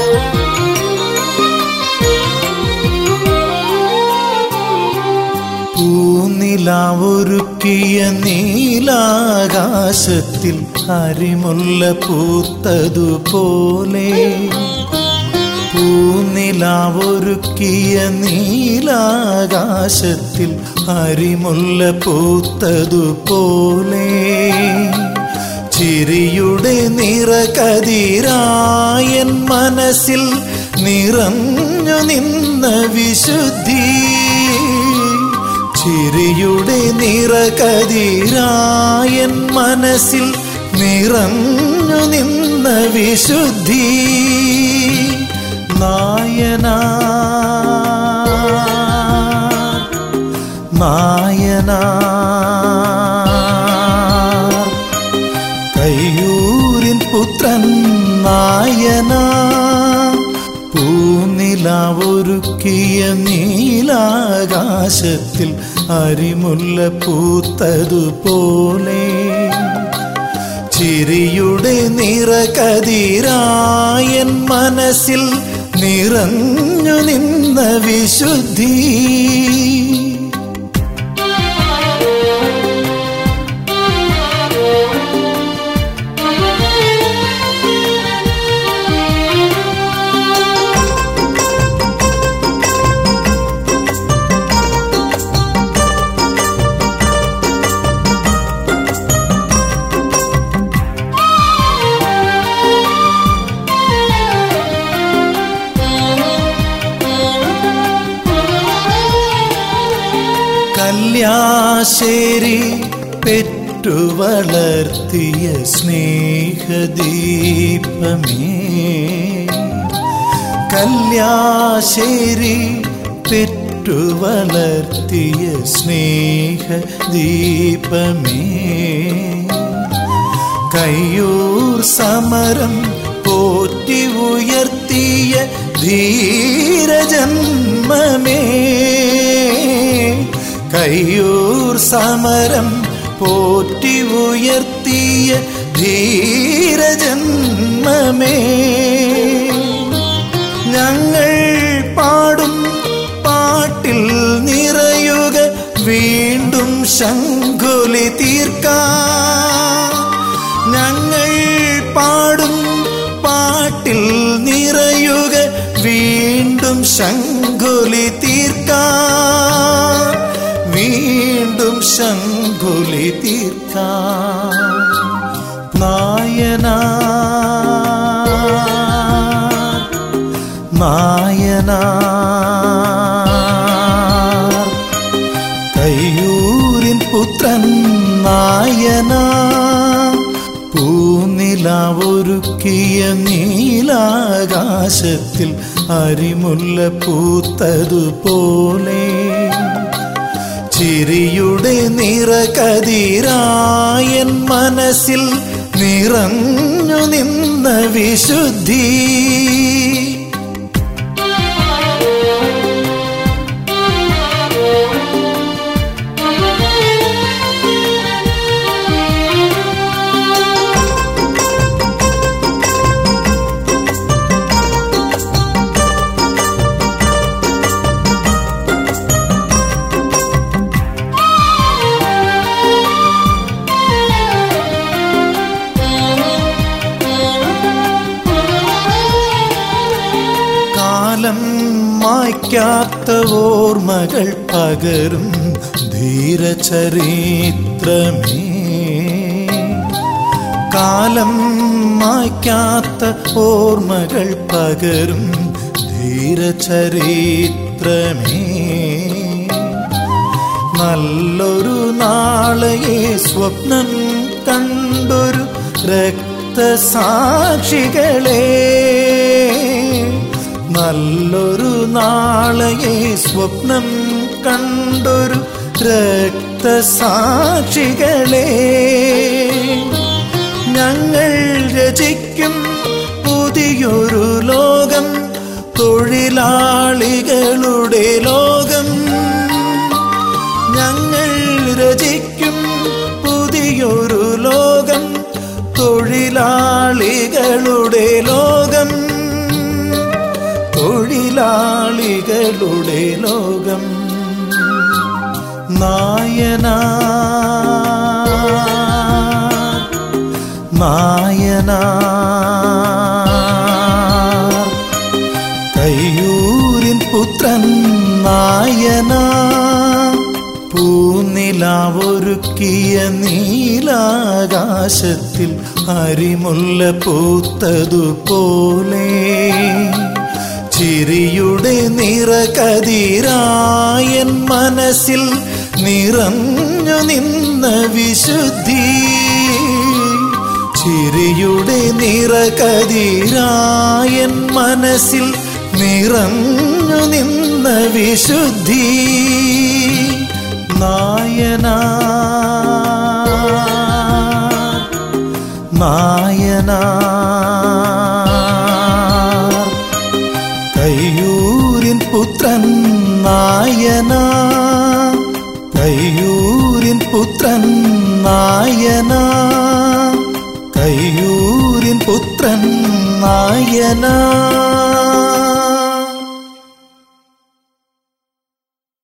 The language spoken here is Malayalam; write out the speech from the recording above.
പൂനിലാവൊരുക്കിയ നീലാകാശത്തിൽ അരിമുല്ല പൂത്തതുപോലെ പൂനിലാവൊരുക്കിയ നീലാകാശത്തിൽ അരിമുല്ല പൂത്തതുപോലെ ചിരിയുടെ നിറകതിരായൻ മനസ്സിൽ നിറഞ്ഞു നിന്ന വിശുദ്ധി ചിരിയുടെ നിറകതിരായൻ മനസ്സിൽ നിറഞ്ഞു നിന്ന വിശുദ്ധി നായന നായന കയ്യൂരിൻ പുത്രൻ നായന പൂനിലാവൊരുക്കിയ നീലാകാശത്തിൽ അരിമുല്ല പൂത്തതുപോലെ ചിരിയുടെ നിറകതിരായൻ മനസ്സിൽ നിറഞ്ഞു നിന്ന വിശുദ്ധി കല്യാശ്ശേരി പെറ്റു വളർത്തിയ സ്നേഹദീപമേ കല്യാശ്ശേരി പെറ്റു വളർത്തിയ സ്നേഹദീപമേ കയ്യൂർ സമരം പോറ്റി ഉയർത്തിയ ധീരജന്മമേ കയ്യൂർ സമരം പോറ്റി ഉയർത്തിയ ധീരജന്മമേ ഞങ്ങൾ പാടും പാട്ടിൽ നിറയുക വീണ്ടും ശങ്കുലി തീർക്കാൻ ഞങ്ങൾ പാടും പാട്ടിൽ നിറയുക വീണ്ടും ശങ്കുലി തീർക്കാൻ വീണ്ടും ശങ്കുലി തീർക്കാൻ നായന നായന കയ്യൂരിൻ പുത്രൻ നായന പൂനിലാവൊരുക്കിയ നീലാകാശത്തിൽ അരിമുല്ല പൂത്തതുപോലെ ചിരിയുടെ നിറകതിരായൻ മനസ്സിൽ നിറഞ്ഞു നിന്ന വിശുദ്ധി കാലം മായ്ക്കാത്ത ഓർമ്മകൾ പകരും ധീരചരിത്രമേ കാലം മായ്ക്കാത്ത ഓർമ്മകൾ പകരും ധീരചരിത്രമേ നല്ലൊരു നാളെയെ സ്വപ്നം കണ്ടൊരു രക്തസാക്ഷികളെ നല്ലൊരു നാളെയെ സ്വപ്നം കണ്ടൊരു രക്തസാക്ഷികളെ ഞങ്ങൾ രചിക്കും പുതിയൊരു ലോകം തൊഴിലാളികളുടെ ലോകം ഞങ്ങൾ രചിക്കും പുതിയൊരു ലോകം തൊഴിലാളികളുടെ ലോകം തൊഴിലാളികളുടെ ലോകം നായനാ നായനാ കയ്യൂരിൻ പുത്രൻ നായന പൂനിലാവൊരുക്കിയ നീലാകാശത്തിൽ അരിമുല്ല പൂത്തതുപോലെ ചിരിയുടെ നിറകതിരായൻ മനസ്സിൽ നിറഞ്ഞു നിന്ന വിശുദ്ധി ചിരിയുടെ നിറകതിരായൻ മനസ്സിൽ നിറഞ്ഞു നിന്ന വിശുദ്ധി നായനാ നായനാ കയ്യൂരിൻ പുത്രൻ നായനാ കയ്യൂരിൻ പുത്രൻ നായനാ കയ്യൂരിൻ പുത്രൻ നായനാ